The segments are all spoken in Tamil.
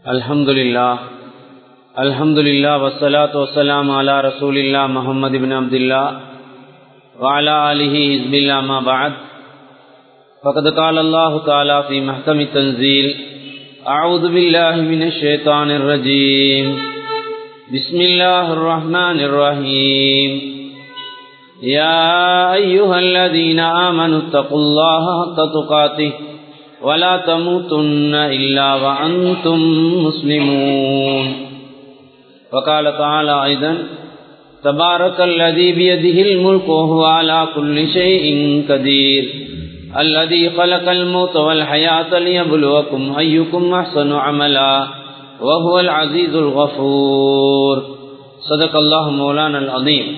الحمد لله الحمد لله والصلاة والسلام على رسول الله محمد بن عبد الله وعلى آله حزب الله ما بعد فقد قال الله تعالى في محكم التنزيل أعوذ بالله من الشيطان الرجيم بسم الله الرحمن الرحيم يا أيها الذين آمنوا اتقوا الله حق تقاته ولا تموتن إلا وأنتم مسلمون وقال تعالى أيضا تبارك الذي بيده الملك وهو على كل شيء قدير الذي خلق الموت والحياة ليبلوكم أيكم أحسن عملا وهو العزيز الغفور صدق الله مولانا العظيم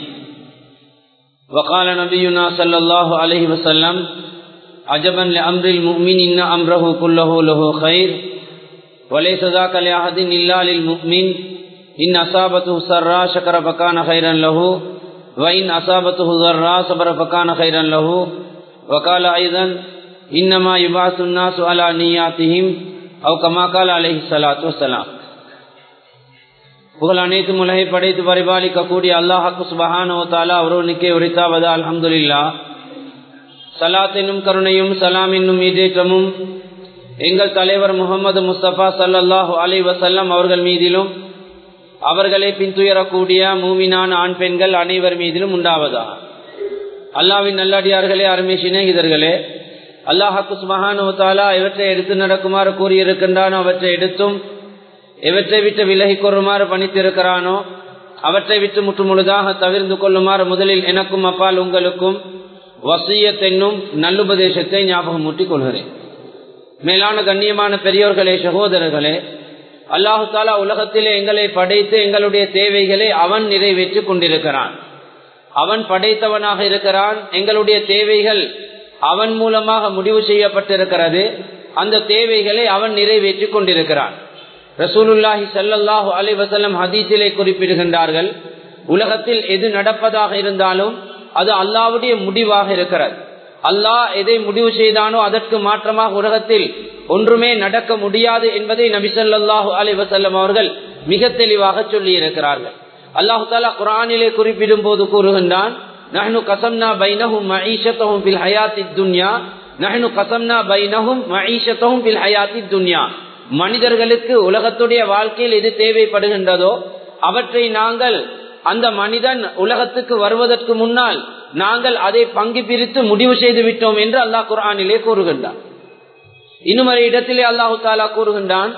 وقال نبينا صلى الله عليه وسلم عجبا لأمر المؤمن إن أمره كله له خير وليس ذاك لأحد إلا للمؤمن إن أصابته سرا شكر فكان خيرا له وإن أصابته ضرا صبر فكان خيرا له وقال أيضا إنما يبعث الناس على نياتهم أو كما قال عليه الصلاة والسلام புகழ் அனைத்தும் உலகை படைத்து பரிபாலிக்கக்கூடிய அல்லாஹாக்கு சுபஹானோ தாலா ஒருவனுக்கே உரித்தாவதா அலமதுல்லா சலாத் என்னும் கருணையும் சலாம் என்னும் ஈடேற்றமும் எங்கள் தலைவர் முகமது முஸ்தபா சல்லாஹூ அலி வசல்லம் அவர்கள் மீதிலும் அவர்களை பின்துயரக்கூடிய மூமினான ஆண் பெண்கள் அனைவர் மீதிலும் உண்டாவதா அல்லாவின் நல்லடியார்களே அருமை சிநேகிதர்களே அல்லாஹாக்கு சுபஹானோ தாலா இவற்றை எடுத்து நடக்குமாறு கூறியிருக்கின்றானோ அவற்றை எடுத்தும் எவற்றை விட்டு விலகி கொள்ளுமாறு பணித்திருக்கிறானோ அவற்றை விட்டு முற்று முழுதாக தவிர்ந்து கொள்ளுமாறு முதலில் எனக்கும் அப்பால் உங்களுக்கும் வசியத்தென்னும் நல்லுபதேசத்தை ஞாபகம் ஊட்டிக் கொள்கிறேன் மேலான கண்ணியமான பெரியோர்களே சகோதரர்களே அல்லாஹு தாலா உலகத்திலே எங்களை படைத்து எங்களுடைய தேவைகளை அவன் நிறைவேற்றிக் கொண்டிருக்கிறான் அவன் படைத்தவனாக இருக்கிறான் எங்களுடைய தேவைகள் அவன் மூலமாக முடிவு செய்யப்பட்டிருக்கிறது அந்த தேவைகளை அவன் நிறைவேற்றிக் கொண்டிருக்கிறான் ரசூலுல்லாஹி சல்லாஹூ அலி வசல்லம் ஹதீஸிலே குறிப்பிடுகின்றார்கள் உலகத்தில் எது நடப்பதாக இருந்தாலும் அது அல்லாவுடைய முடிவாக இருக்கிறது அல்லாஹ் எதை முடிவு செய்தானோ அதற்கு மாற்றமாக உலகத்தில் ஒன்றுமே நடக்க முடியாது என்பதை நபிசல்லாஹூ அலி வசல்லம் அவர்கள் மிக தெளிவாக சொல்லி இருக்கிறார்கள் அல்லாஹு தாலா குரானிலே குறிப்பிடும் போது கூறுகின்றான் நஹனு கசம்னா பைனஹும் மஈஷத்தஹும் பில் ஹயாத்தி துன்யா நஹனு கசம்னா பைனஹும் மஈஷத்தஹும் பில் ஹயாத்தி துன்யா மனிதர்களுக்கு உலகத்துடைய வாழ்க்கையில் எது தேவைப்படுகின்றதோ அவற்றை நாங்கள் அந்த மனிதன் உலகத்துக்கு வருவதற்கு முன்னால் நாங்கள் அதை பங்கு பிரித்து முடிவு செய்து விட்டோம் என்று அல்லாஹ் குரானிலே கூறுகின்றான் இன்னும் ஒரு இடத்திலே அல்லாஹு தாலா கூறுகின்றான்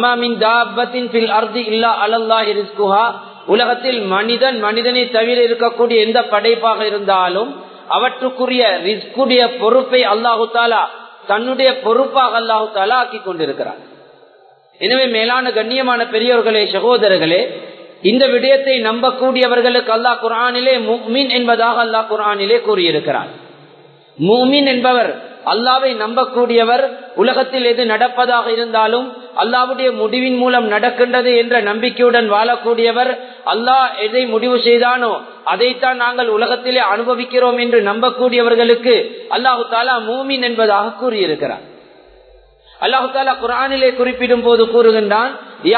உலகத்தில் மனிதன் மனிதனை தவிர இருக்கக்கூடிய எந்த படைப்பாக இருந்தாலும் அவற்றுக்குரிய ரிஸ்குடைய பொறுப்பை அல்லாஹு தாலா தன்னுடைய பொறுப்பாக அல்லாஹு தாலா ஆக்கி கொண்டிருக்கிறார் எனவே மேலான கண்ணியமான பெரியவர்களே சகோதரர்களே இந்த விடயத்தை நம்பக்கூடியவர்களுக்கு அல்லாஹ் குரானிலே மீன் என்பதாக அல்லாஹ் குரானிலே கூறியிருக்கிறார் மூமின் என்பவர் அல்லாவை நம்பக்கூடியவர் உலகத்தில் எது நடப்பதாக இருந்தாலும் அல்லாவுடைய முடிவின் மூலம் நடக்கின்றது என்ற நம்பிக்கையுடன் வாழக்கூடியவர் அல்லாஹ் எதை முடிவு செய்தானோ அதைத்தான் நாங்கள் உலகத்திலே அனுபவிக்கிறோம் என்று நம்பக்கூடியவர்களுக்கு அல்லாஹு தாலா மூமின் என்பதாக கூறியிருக்கிறார் அல்லாஹு தாலா குரானிலே குறிப்பிடும் போது கூறுகின்றான்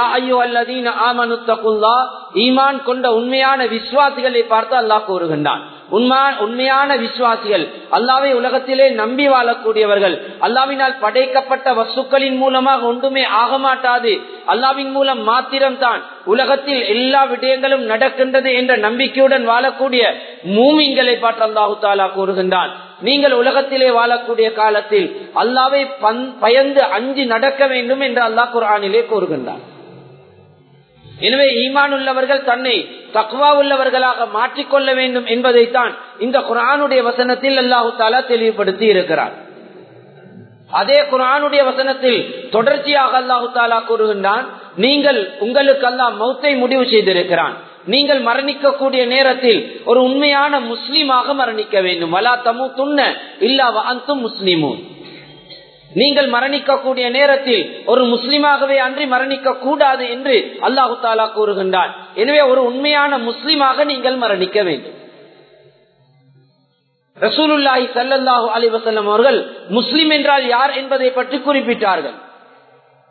ஈமான் கொண்ட உண்மையான விசுவாசிகளை பார்த்து அல்லாஹ் கூறுகின்றான் உண்மையான விசுவாசிகள் அல்லாவை உலகத்திலே நம்பி வாழக்கூடியவர்கள் அல்லாவினால் படைக்கப்பட்ட வசுக்களின் மூலமாக ஒன்றுமே ஆக மாட்டாது அல்லாவின் மூலம் மாத்திரம்தான் உலகத்தில் எல்லா விடயங்களும் நடக்கின்றது என்ற நம்பிக்கையுடன் வாழக்கூடிய மூமின்களை பார்த்து அல்லாஹு தாலா கூறுகின்றான் நீங்கள் உலகத்திலே வாழக்கூடிய காலத்தில் அல்லாவை பயந்து அஞ்சு நடக்க வேண்டும் என்று அல்லாஹ் குரானிலே கூறுகின்றான் எனவே ஈமான் உள்ளவர்கள் தன்னை தக்குவா உள்ளவர்களாக மாற்றிக்கொள்ள வேண்டும் என்பதைத்தான் இந்த குரானுடைய வசனத்தில் அல்லாஹு தாலா தெளிவுபடுத்தி இருக்கிறார் அதே குரானுடைய வசனத்தில் தொடர்ச்சியாக அல்லாஹு தாலா கூறுகின்றான் நீங்கள் உங்களுக்கு அல்லாஹ் மௌத்தை முடிவு செய்திருக்கிறான் நீங்கள் மரணிக்கக்கூடிய நேரத்தில் ஒரு உண்மையான முஸ்லீமாக மரணிக்க வேண்டும் வலா தமு துண்ண இல்லா அந்தும் முஸ்லிமும் நீங்கள் மரணிக்கக்கூடிய நேரத்தில் ஒரு முஸ்லிமாகவே அன்றி மரணிக்க கூடாது என்று அல்லாஹு தாலா கூறுகின்றான் எனவே ஒரு உண்மையான முஸ்லிமாக நீங்கள் மரணிக்க வேண்டும் ரசூலுல்லாஹி ஸல்லல்லாஹு அலைஹி வஸல்லம் அவர்கள் முஸ்லிம் என்றால் யார் என்பதை பற்றி குறிப்பிட்டார்கள்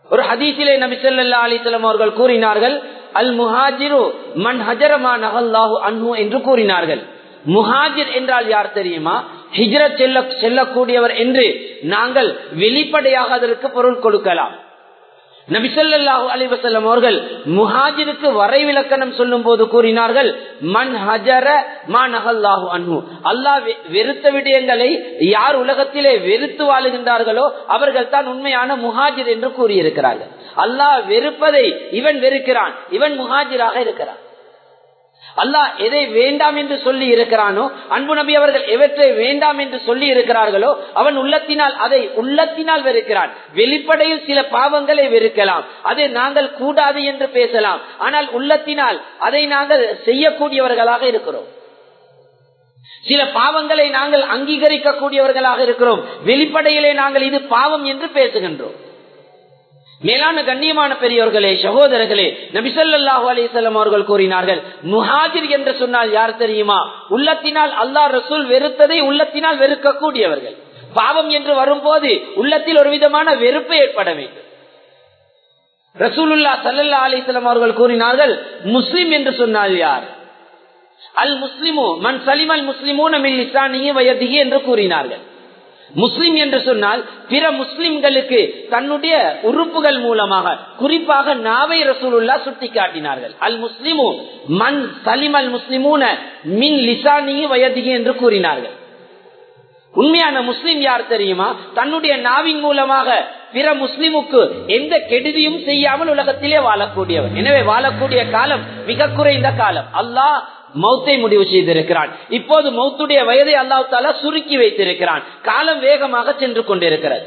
ஒரு ஹதீசிலே நபி ஸல்லல்லாஹு அலைஹி வஸல்லம் அவர்கள் கூறினார்கள் அல் முஹாஜிரு மன் ஹஜரமா நஹல்லாஹு அன்ஹு என்று கூறினார்கள் முஹாஜிர் என்றால் யார் தெரியுமா ஹிஜ்ரத் செல்ல செல்லக்கூடியவர் என்று நாங்கள் வெளிப்படையாக அதற்கு பொருள் கொடுக்கலாம் நபிசல்லாஹு அலிவசல்லம் அவர்கள் முஹாஜிருக்கு வரைவிலக்கணம் சொல்லும் போது கூறினார்கள் மன் ஹஜர மா நகல்லாஹு அன்ஹு அல்லாஹ் வெ- வெறுத்த விடயங்களை யார் உலகத்திலே வெறுத்து வாழுகின்றார்களோ அவர்கள் தான் உண்மையான முஹாஜிர் என்று கூறியிருக்கிறார்கள் அல்லாஹ் வெறுப்பதை இவன் வெறுக்கிறான் இவன் முஹாஜிராக இருக்கிறான் அல்லாஹ் எதை வேண்டாம் என்று சொல்லி இருக்கிறானோ அன்பு நபி அவர்கள் எவற்றை வேண்டாம் என்று சொல்லி இருக்கிறார்களோ அவன் உள்ளத்தினால் அதை உள்ளத்தினால் வெறுக்கிறான் வெளிப்படையில் சில பாவங்களை வெறுக்கலாம் அதை நாங்கள் கூடாது என்று பேசலாம் ஆனால் உள்ளத்தினால் அதை நாங்கள் செய்யக்கூடியவர்களாக இருக்கிறோம் சில பாவங்களை நாங்கள் அங்கீகரிக்க கூடியவர்களாக இருக்கிறோம் வெளிப்படையிலே நாங்கள் இது பாவம் என்று பேசுகின்றோம் மேலான கண்ணியமான பெரியோர்களே சகோதரர்களே நபிசல்லாஹு அலிசல்லம் அவர்கள் கூறினார்கள் முஹாஜிர் என்று சொன்னால் யார் தெரியுமா உள்ளத்தினால் அல்லாஹ் ரசூல் வெறுத்ததை உள்ளத்தினால் வெறுக்கக்கூடியவர்கள் பாவம் என்று வரும்போது உள்ளத்தில் ஒரு விதமான வெறுப்பு ஏற்பட வேண்டும் ரசூலுல்லா சல்லல்லா அலிஸ்லாம் அவர்கள் கூறினார்கள் முஸ்லிம் என்று சொன்னால் யார் அல் முஸ்லிமு மன் சலிமல் முஸ்லிமூன மில் இஸ்லானிய வயதிகி என்று கூறினார்கள் முஸ்லிம் என்று சொன்னால் பிற முஸ்லிம்களுக்கு தன்னுடைய உறுப்புகள் மூலமாக குறிப்பாக நாவை ரசூலுல்லா சுட்டி காட்டினார்கள் அல் முஸ்லிமு மன் சலிம் அல் முஸ்லிமூன மின் லிசானியி வயதிகி என்று கூறினார்கள் உண்மையான முஸ்லிம் யார் தெரியுமா தன்னுடைய நாவின் மூலமாக பிற முஸ்லிமுக்கு எந்த கெடுதியும் செய்யாமல் உலகத்திலே வாழக்கூடியவர் எனவே வாழக்கூடிய காலம் மிக குறைந்த காலம் அல்லாஹ் மௌத்தை முடிவு செய்திருக்கிறான் இப்போது மௌத்துடைய வயதை அல்லாஹ் தாலா சுருக்கி வைத்திருக்கிறான் காலம் வேகமாக சென்று கொண்டிருக்கிறது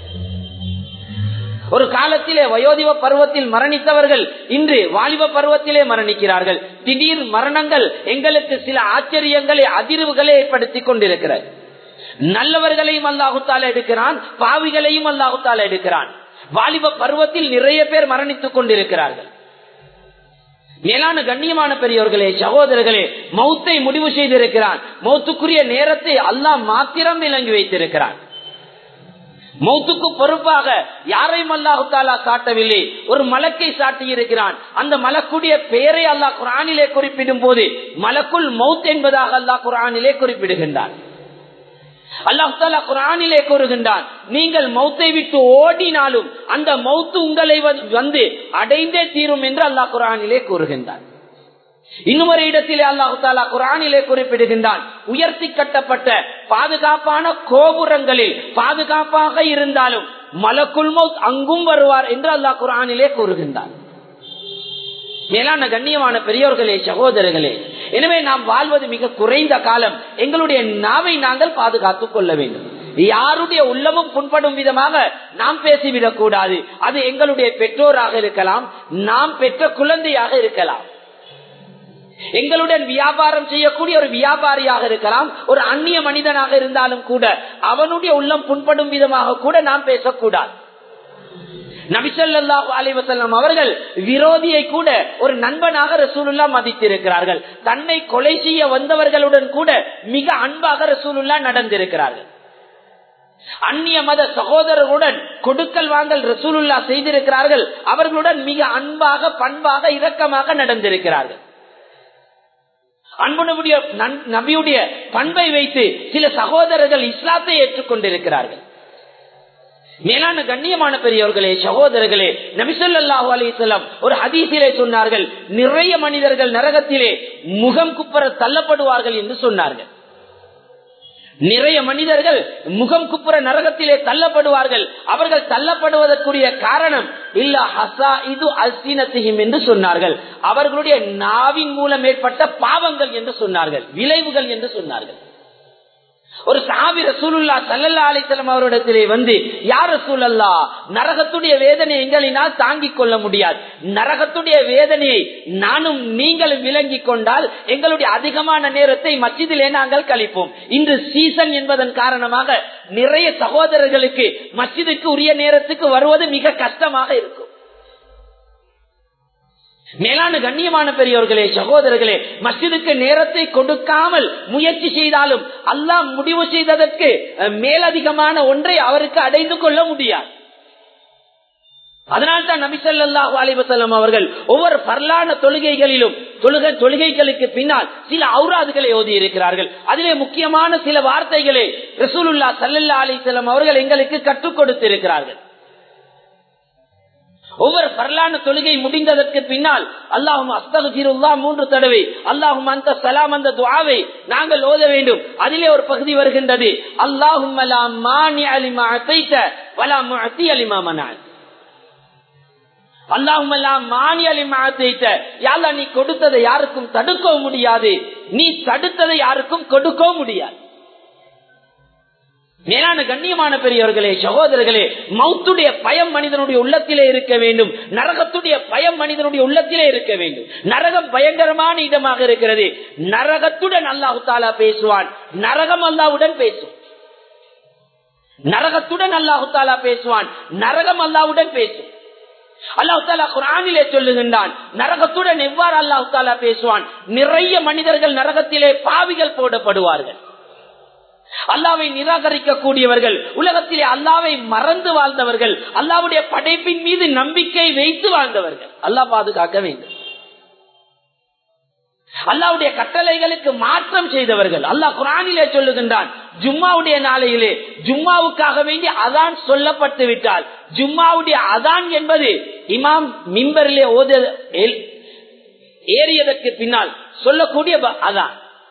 ஒரு காலத்திலே வயோதிப பருவத்தில் மரணித்தவர்கள் இன்று வாலிப பருவத்திலே மரணிக்கிறார்கள் திடீர் மரணங்கள் எங்களுக்கு சில ஆச்சரியங்களை அதிர்வுகளை ஏற்படுத்திக் கொண்டிருக்கிறது நல்லவர்களையும் அல்லாஹுத்தால எடுக்கிறான் பாவிகளையும் அல்லாஹுத்தால எடுக்கிறான் வாலிப பருவத்தில் நிறைய பேர் மரணித்துக் கொண்டிருக்கிறார்கள் மேலான கண்ணியமான பெரியவர்களே சகோதரர்களே மௌத்தை முடிவு செய்திருக்கிறான் மௌத்துக்குரிய நேரத்தை அல்லாஹ் மாத்திரம் விளங்கி வைத்திருக்கிறான் மௌத்துக்கு பொறுப்பாக யாரையும் அல்லாஹு தாலா காட்டவில்லை ஒரு மலக்கை சாட்டி இருக்கிறான் அந்த மலக்குடைய பெயரை அல்லாஹ் குரானிலே குறிப்பிடும் போது மலக்குள் மவுத் என்பதாக அல்லாஹ் குரானிலே குறிப்பிடுகின்றான் அல்லாஹாலா குரானிலே கூறுகின்றான் நீங்கள் மௌத்தை விட்டு ஓடினாலும் அந்த மௌத்து உங்களை வந்து அடைந்தே தீரும் என்று அல்லாஹ் குரானிலே கூறுகின்றான் இன்னும் ஒரு இடத்திலே அல்லாஹு தாலா குரானிலே குறிப்பிடுகின்றான் உயர்த்தி கட்டப்பட்ட பாதுகாப்பான கோபுரங்களில் பாதுகாப்பாக இருந்தாலும் மலக்குள் மௌத் அங்கும் வருவார் என்று அல்லாஹ் குரானிலே கூறுகின்றான் மேலான கண்ணியமான பெரியோர்களே சகோதரர்களே எனவே நாம் வாழ்வது மிக குறைந்த காலம் எங்களுடைய நாவை நாங்கள் பாதுகாத்துக் கொள்ள வேண்டும் யாருடைய உள்ளமும் புண்படும் விதமாக நாம் பேசிவிடக் கூடாது அது எங்களுடைய பெற்றோராக இருக்கலாம் நாம் பெற்ற குழந்தையாக இருக்கலாம் எங்களுடன் வியாபாரம் செய்யக்கூடிய ஒரு வியாபாரியாக இருக்கலாம் ஒரு அந்நிய மனிதனாக இருந்தாலும் கூட அவனுடைய உள்ளம் புண்படும் விதமாக கூட நாம் பேசக்கூடாது நபிசல்லாஹு அலைவசல்லம் அவர்கள் விரோதியை கூட ஒரு நண்பனாக ரசூலுல்லா மதித்திருக்கிறார்கள் தன்னை கொலை செய்ய வந்தவர்களுடன் கூட மிக அன்பாக ரசூலுல்லா நடந்திருக்கிறார்கள் அந்நிய மத சகோதரர்களுடன் கொடுக்கல் வாங்கல் ரசூலுல்லா செய்திருக்கிறார்கள் அவர்களுடன் மிக அன்பாக பண்பாக இரக்கமாக நடந்திருக்கிறார்கள் அன்பு நபியுடைய பண்பை வைத்து சில சகோதரர்கள் இஸ்லாத்தை ஏற்றுக்கொண்டிருக்கிறார்கள் மேலான கண்ணியமான பெரியவர்களே சகோதரர்களே நபிசல்லாஹு அலிசல்லாம் ஒரு ஹதீசிலே சொன்னார்கள் நிறைய மனிதர்கள் நரகத்திலே முகம் குப்பர தள்ளப்படுவார்கள் என்று சொன்னார்கள் நிறைய மனிதர்கள் முகம் குப்புற நரகத்திலே தள்ளப்படுவார்கள் அவர்கள் தள்ளப்படுவதற்குரிய காரணம் இல்ல ஹசா இது அசினத்தையும் என்று சொன்னார்கள் அவர்களுடைய நாவின் மூலம் ஏற்பட்ட பாவங்கள் என்று சொன்னார்கள் விளைவுகள் என்று சொன்னார்கள் ஒரு சாவி ரசூலுல்லா சல்லல்லா அலிசலம் அவரிடத்திலே வந்து யார் ரசூலல்லா நரகத்துடைய வேதனை எங்களினால் தாங்கிக் கொள்ள முடியாது நரகத்துடைய வேதனையை நானும் நீங்களும் விளங்கிக் கொண்டால் எங்களுடைய அதிகமான நேரத்தை மச்சிதிலே நாங்கள் கழிப்போம் இன்று சீசன் என்பதன் காரணமாக நிறைய சகோதரர்களுக்கு மச்சிதுக்கு உரிய நேரத்துக்கு வருவது மிக கஷ்டமாக இருக்கும் மேலான கண்ணியமான பெரியவர்களே சகோதரர்களே மஸ்ஜிதுக்கு நேரத்தை கொடுக்காமல் முயற்சி செய்தாலும் அல்லாஹ் முடிவு செய்ததற்கு மேலதிகமான ஒன்றை அவருக்கு அடைந்து கொள்ள முடியாது அதனால்தான் நபிசல்லாஹு அலிவசல்லம் அவர்கள் ஒவ்வொரு பரலான தொழுகைகளிலும் தொழுகை தொழுகைகளுக்கு பின்னால் சில ஔராதுகளை ஓதி இருக்கிறார்கள் அதிலே முக்கியமான சில வார்த்தைகளை ரசூலுல்லா சல்லல்லா அலிசல்லம் அவர்கள் எங்களுக்கு கற்றுக் கொடுத்திருக்கிறார்கள் ஒவ்வொரு பரலான தொழுகை முடிந்ததற்கு பின்னால் அல்லாஹும் அஸ்தகுல்லா மூன்று தடவை அல்லாஹும் அந்த சலாம் அந்த துவாவை நாங்கள் ஓத வேண்டும் அதிலே ஒரு பகுதி வருகின்றது அல்லாஹும் அலிமா அத்தி அலிமா மனான் நீ கொடுத்ததை யாருக்கும் தடுக்கவும் முடியாது நீ தடுத்ததை யாருக்கும் கொடுக்கவும் முடியாது மேலான கண்ணியமான பெரியவர்களே சகோதரர்களே மௌத்துடைய பயம் மனிதனுடைய உள்ளத்திலே இருக்க வேண்டும் நரகத்துடைய பயம் மனிதனுடைய உள்ளத்திலே இருக்க வேண்டும் நரகம் பயங்கரமான இடமாக இருக்கிறது நரகத்துடன் அல்லாஹு தாலா பேசுவான் நரகம் அல்லாவுடன் பேசும் நரகத்துடன் அல்லாஹு தாலா பேசுவான் நரகம் அல்லாவுடன் பேசும் அல்லாஹு தாலா குரானிலே சொல்லுகின்றான் நரகத்துடன் எவ்வாறு அல்லாஹு தாலா பேசுவான் நிறைய மனிதர்கள் நரகத்திலே பாவிகள் போடப்படுவார்கள் அல்லாவை நிராகரிக்க கூடியவர்கள் உலகத்திலே அல்லாவை மறந்து வாழ்ந்தவர்கள் அல்லாவுடைய படைப்பின் மீது நம்பிக்கை வைத்து வாழ்ந்தவர்கள் அல்லாஹ் பாதுகாக்க வேண்டும் அல்லாவுடைய கட்டளைகளுக்கு மாற்றம் செய்தவர்கள் அல்லாஹ் குரானிலே சொல்லுகின்றான் ஜும்மாவுடைய நாளையிலே ஜும்மாவுக்காக வேண்டி அதான் சொல்லப்பட்டு விட்டால் ஜும்மாவுடைய அதான் என்பது இமாம் மிம்பரிலே ஓத ஏறியதற்கு பின்னால் சொல்லக்கூடிய அதான்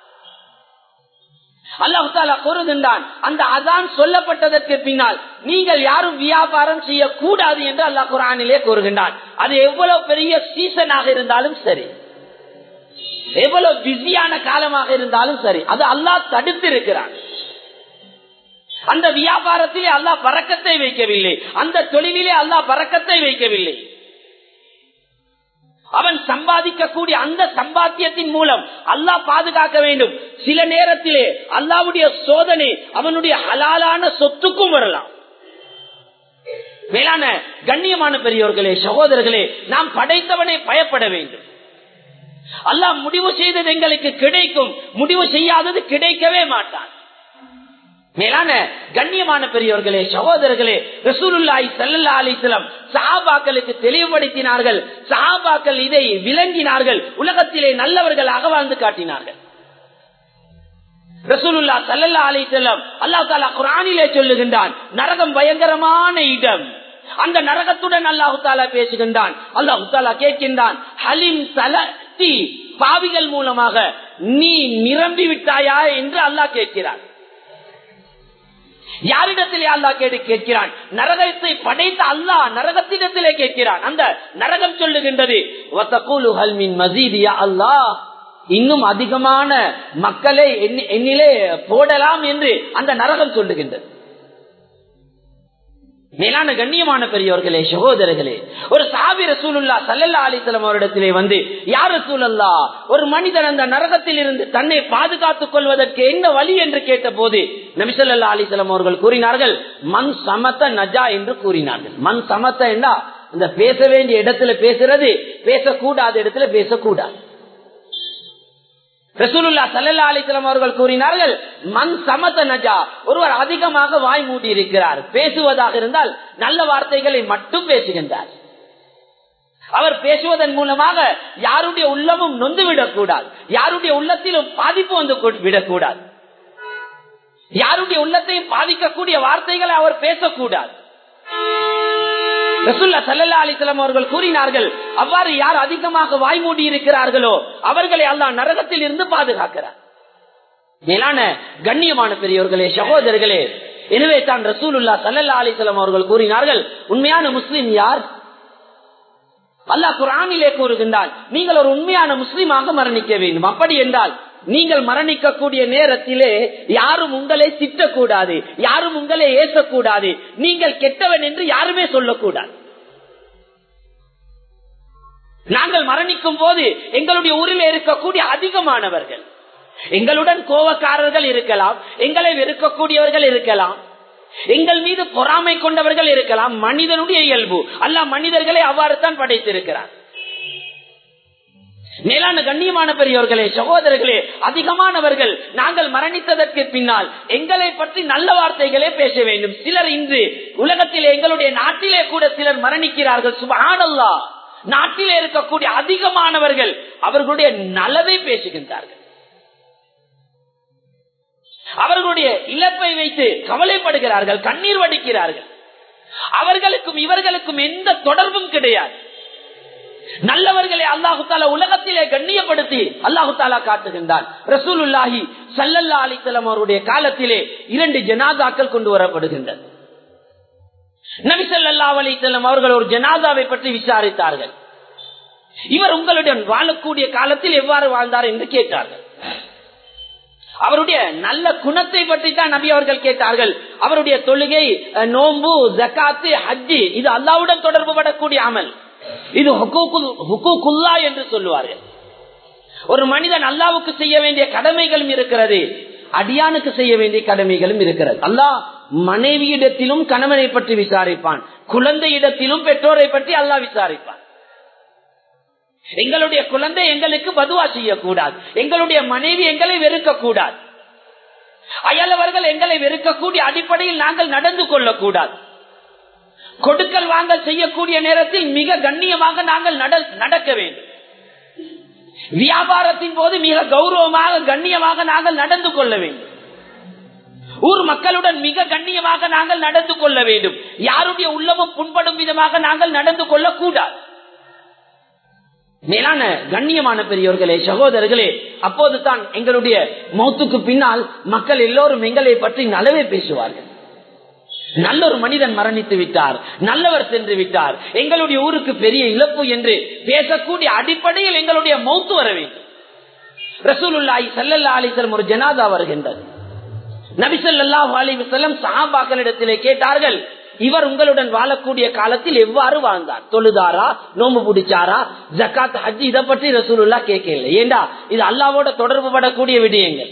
அல்லாஹு தாலா கூறுகின்றான் அந்த அதான் சொல்லப்பட்டதற்கு பின்னால் நீங்கள் யாரும் வியாபாரம் செய்யக்கூடாது என்று அல்லாஹ் குரானிலே கூறுகின்றான் அது எவ்வளவு பெரிய சீசனாக இருந்தாலும் சரி எவ்வளவு பிஸியான காலமாக இருந்தாலும் சரி அது அல்லாஹ் தடுத்து இருக்கிறான் அந்த வியாபாரத்திலே அல்லாஹ் பறக்கத்தை வைக்கவில்லை அந்த தொழிலிலே அல்லாஹ் பறக்கத்தை வைக்கவில்லை அவன் சம்பாதிக்கக்கூடிய அந்த சம்பாத்தியத்தின் மூலம் அல்லாஹ் பாதுகாக்க வேண்டும் சில நேரத்திலே அல்லாவுடைய சோதனை அவனுடைய ஹலாலான சொத்துக்கும் வரலாம் மேலான கண்ணியமான பெரியவர்களே சகோதரர்களே நாம் படைத்தவனை பயப்பட வேண்டும் அல்லாஹ் முடிவு செய்தது எங்களுக்கு கிடைக்கும் முடிவு செய்யாதது கிடைக்கவே மாட்டான் மேலான கண்ணியமான பெரியவர்களே சகோதரர்களே ரசூலுல்லாய் சல்லா அலிஸ்லாம் சஹாபாக்களுக்கு தெளிவுபடுத்தினார்கள் சஹாபாக்கள் இதை விளங்கினார்கள் உலகத்திலே நல்லவர்களாக வாழ்ந்து காட்டினார்கள் ரசூலுல்லா சல்லல்லா அலிஸ்லாம் அல்லா தாலா குரானிலே சொல்லுகின்றான் நரகம் பயங்கரமான இடம் அந்த நரகத்துடன் அல்லாஹு தாலா பேசுகின்றான் அல்லாஹு தாலா கேட்கின்றான் ஹலிம் தலத்தி பாவிகள் மூலமாக நீ நிரம்பி விட்டாயா என்று அல்லாஹ் கேட்கிறான் யாரிடத்திலே அல்லா கேட்டு கேட்கிறான் நரகத்தை படைத்த அல்லாஹ் நரகத்திடத்திலே கேட்கிறான் அந்த நரகம் சொல்லுகின்றது அல்லாஹ் இன்னும் அதிகமான மக்களை என்னிலே போடலாம் என்று அந்த நரகம் சொல்லுகின்றது மேலான கண்ணியமான பெரியவர்களே சகோதரர்களே ஒரு சாபி ரசூலுல்லா சல்லல்லா அலிசலம் அவரிடத்திலே வந்து யார் ரசூலல்லா ஒரு மனிதன் அந்த நரகத்தில் இருந்து தன்னை பாதுகாத்துக் கொள்வதற்கு என்ன வழி என்று கேட்ட போது நபிசல்லா அலிசலம் அவர்கள் கூறினார்கள் மண் சமத்த நஜா என்று கூறினார்கள் மண் சமத்த என்றா இந்த பேச வேண்டிய இடத்துல பேசுறது பேசக்கூடாத இடத்துல பேசக்கூடாது ரசூலுல்லா சல்லா அலிஸ்லாம் அவர்கள் கூறினார்கள் மண் சமத்த நஜா ஒருவர் அதிகமாக வாய் மூடி இருக்கிறார் பேசுவதாக இருந்தால் நல்ல வார்த்தைகளை மட்டும் பேசுகின்றார் அவர் பேசுவதன் மூலமாக யாருடைய உள்ளமும் நொந்து விடக்கூடாது யாருடைய உள்ளத்திலும் பாதிப்பு வந்து விடக்கூடாது யாருடைய உள்ளத்தையும் பாதிக்கக்கூடிய வார்த்தைகளை அவர் பேசக்கூடாது ரசுல்லா சல்லா அலிஸ்லாம் அவர்கள் கூறினார்கள் அவ்வாறு யார் அதிகமாக வாய்மூடி இருக்கிறார்களோ அவர்களை அல்லா நரகத்தில் இருந்து பாதுகாக்கிறார் மேலான கண்ணியமான பெரியவர்களே சகோதரர்களே எனவே தான் ரசூலுல்லா சல்லல்லா அலிஸ்லாம் அவர்கள் கூறினார்கள் உண்மையான முஸ்லிம் யார் அல்லாஹ் குரானிலே கூறுகின்றால் நீங்கள் ஒரு உண்மையான முஸ்லீமாக மரணிக்க வேண்டும் அப்படி என்றால் நீங்கள் மரணிக்கக்கூடிய நேரத்திலே யாரும் உங்களை திட்டக்கூடாது யாரும் உங்களை ஏசக்கூடாது நீங்கள் கெட்டவன் என்று யாருமே சொல்லக்கூடாது நாங்கள் மரணிக்கும் போது எங்களுடைய ஊரில் இருக்கக்கூடிய அதிகமானவர்கள் எங்களுடன் கோவக்காரர்கள் இருக்கலாம் எங்களை வெறுக்கக்கூடியவர்கள் இருக்கலாம் எங்கள் மீது பொறாமை கொண்டவர்கள் இருக்கலாம் மனிதனுடைய இயல்பு அல்ல மனிதர்களை அவ்வாறு தான் படைத்திருக்கிறார் மேலான கண்ணியமான பெரியவர்களே சகோதரர்களே அதிகமானவர்கள் நாங்கள் மரணித்ததற்கு பின்னால் எங்களை பற்றி நல்ல வார்த்தைகளே பேச வேண்டும் சிலர் இன்று உலகத்திலே எங்களுடைய நாட்டிலே கூட சிலர் மரணிக்கிறார்கள் சுபஹானல்லா நாட்டிலே இருக்கக்கூடிய அதிகமானவர்கள் அவர்களுடைய நலவை பேசுகின்றார்கள் அவர்களுடைய இழப்பை வைத்து கவலைப்படுகிறார்கள் கண்ணீர் வடிக்கிறார்கள் அவர்களுக்கும் இவர்களுக்கும் எந்த தொடர்பும் கிடையாது நல்லவர்களை அல்லாஹு தாலா உலகத்திலே கண்ணியப்படுத்தி அல்லாஹு தாலா காட்டுகின்றான் ரசூலுல்லாஹி சல்லல்லா அலித்தலம் அவருடைய காலத்திலே இரண்டு ஜனாதாக்கள் கொண்டு வரப்படுகின்றன நபிசல்லா அலித்தலம் அவர்கள் ஒரு ஜனாதாவை பற்றி விசாரித்தார்கள் இவர் உங்களுடன் வாழக்கூடிய காலத்தில் எவ்வாறு வாழ்ந்தார் என்று கேட்டார்கள் அவருடைய நல்ல குணத்தை பற்றி தான் நபி அவர்கள் கேட்டார்கள் அவருடைய தொழுகை நோம்பு ஜக்காத்து ஹஜ்ஜி இது அல்லாவுடன் தொடர்பு படக்கூடிய அமல் இது ஹுக்குல்லா என்று சொல்லுவார்கள் ஒரு மனிதன் அல்லாவுக்கு செய்ய வேண்டிய கடமைகளும் இருக்கிறது அடியானுக்கு செய்ய வேண்டிய கடமைகளும் இருக்கிறது அல்லாஹ் மனைவியிடத்திலும் கணவனை பற்றி விசாரிப்பான் குழந்தையிடத்திலும் பெற்றோரை பற்றி அல்லாஹ் விசாரிப்பான் எங்களுடைய குழந்தை எங்களுக்கு பதுவா செய்யக்கூடாது எங்களுடைய மனைவி எங்களை வெறுக்க கூடாது அயலவர்கள் எங்களை வெறுக்கக்கூடிய அடிப்படையில் நாங்கள் நடந்து கொள்ளக்கூடாது கொடுக்கல் வாங்கல் செய்யக்கூடிய நேரத்தில் மிக கண்ணியமாக நாங்கள் நடக்க வேண்டும் வியாபாரத்தின் போது மிக கௌரவமாக கண்ணியமாக நாங்கள் நடந்து கொள்ள வேண்டும் ஊர் மக்களுடன் மிக கண்ணியமாக நாங்கள் நடந்து கொள்ள வேண்டும் யாருடைய உள்ளமும் புண்படும் விதமாக நாங்கள் நடந்து கொள்ளக்கூடாது மேலான கண்ணியமான பெரியோர்களே சகோதரர்களே அப்போது தான் எங்களுடைய மௌத்துக்கு பின்னால் மக்கள் எல்லோரும் எங்களை பற்றி நலவே பேசுவார்கள் நல்ல ஒரு மனிதன் மரணித்து விட்டார் நல்லவர் சென்று விட்டார் எங்களுடைய ஊருக்கு பெரிய இழப்பு என்று பேசக்கூடிய அடிப்படையில் எங்களுடைய மௌத்து வர வேண்டும் ரசூலுல்லாஹி சல்லல்லா அலிசல்லம் ஒரு ஜனாதா வருகின்றது நபிசல்லாஹு அலி வசல்லம் சஹாபாக்களிடத்திலே கேட்டார்கள் இவர் உங்களுடன் வாழக்கூடிய காலத்தில் எவ்வாறு வாழ்ந்தார் தொழுதாரா நோம்பு பிடிச்சாரா ஜக்காத் ஹஜ் இதை பற்றி ரசூலுல்லா கேட்கல ஏண்டா இது அல்லாவோட தொடர்பு படக்கூடிய விடயங்கள்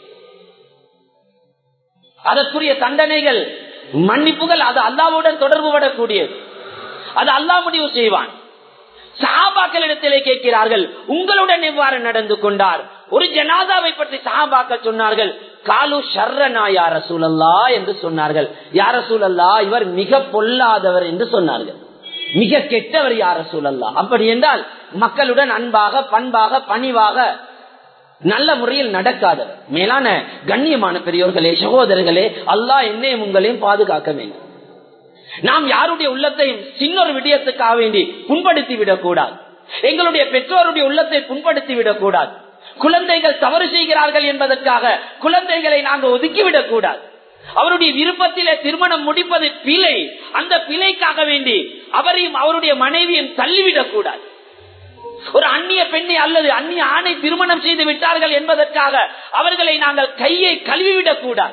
அதற்குரிய தண்டனைகள் மன்னிப்புகள் அது அல்லாவுடன் தொடர்பு படக்கூடியது அது அல்லாஹ் முடிவு செய்வான் சஹாபாக்களிடத்திலே கேட்கிறார்கள் உங்களுடன் எவ்வாறு நடந்து கொண்டார் ஒரு ஜனாதாவை பற்றி சஹாபாக்கள் சொன்னார்கள் காலு ஷர்ரனா யார சூழல்லா என்று சொன்னார்கள் யார சூழல்லா இவர் மிக பொல்லாதவர் என்று சொன்னார்கள் மிக கெட்டவர் யார சூழல்லா அப்படி என்றால் மக்களுடன் அன்பாக பண்பாக பணிவாக நல்ல முறையில் நடக்காதவர் மேலான கண்ணியமான பெரியோர்களே சகோதரர்களே அல்லாஹ் என்னையும் உங்களையும் பாதுகாக்க வேண்டும் நாம் யாருடைய உள்ளத்தையும் சின்னொரு விடயத்துக்காக வேண்டி புண்படுத்தி விடக்கூடாது எங்களுடைய பெற்றோருடைய உள்ளத்தை புண்படுத்தி விடக்கூடாது குழந்தைகள் தவறு செய்கிறார்கள் என்பதற்காக குழந்தைகளை நாங்கள் ஒதுக்கிவிடக் கூடாது அவருடைய விருப்பத்திலே திருமணம் முடிப்பது பிழை அந்த பிழைக்காக வேண்டி அவரையும் அவருடைய மனைவியும் தள்ளிவிடக் கூடாது ஒரு அந்நிய பெண்ணை அல்லது அந்நிய ஆணை திருமணம் செய்து விட்டார்கள் என்பதற்காக அவர்களை நாங்கள் கையை கழுவிவிடக் கூடாது